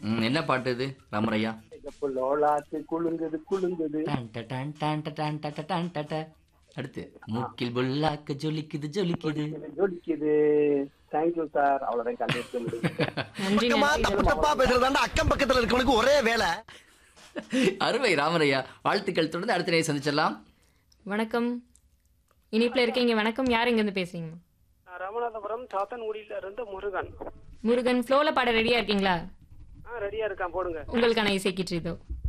ம், என்ன பாட்டு இது ராமரையா லோலாக்கு குலுங்குது குலுங்குது டான் ட டான் டான் ட டான் ட ட டான் ட ட. அடுத்து மூக்கில் புல்லாக்கு ஜொலிக்குது ஜொலிக்குது ஜோடிக்குது தேங்க்யூ சார் அவ்வளவுதான் கண்டிப்பா முடியும் நன்றி பக்கமா நன்றி தப்பு தப்பா பேசுறதாண்டா அக்கம் பக்கத்துல இருக்கவனுக்கு ஒரே வேலை அருமை ராமரையா வாழ்த்துக்கள் தொடர்ந்து அடுத்த நேரம் சந்திச்சிடலாம் வணக்கம் இனிப்புல இருக்கீங்க வணக்கம் யார் இங்க இருந்து பேசுறீங்க ராமநாதபுரம் சாத்தன்குடியில இருந்து முருகன் முருகன் ஃப்ளோல பாட ரெடியா இருக்கீங்களா ஆ ரெடியா இருக்கான் போடுங்க உங்களுக்கான இசை கிட்டு இதோ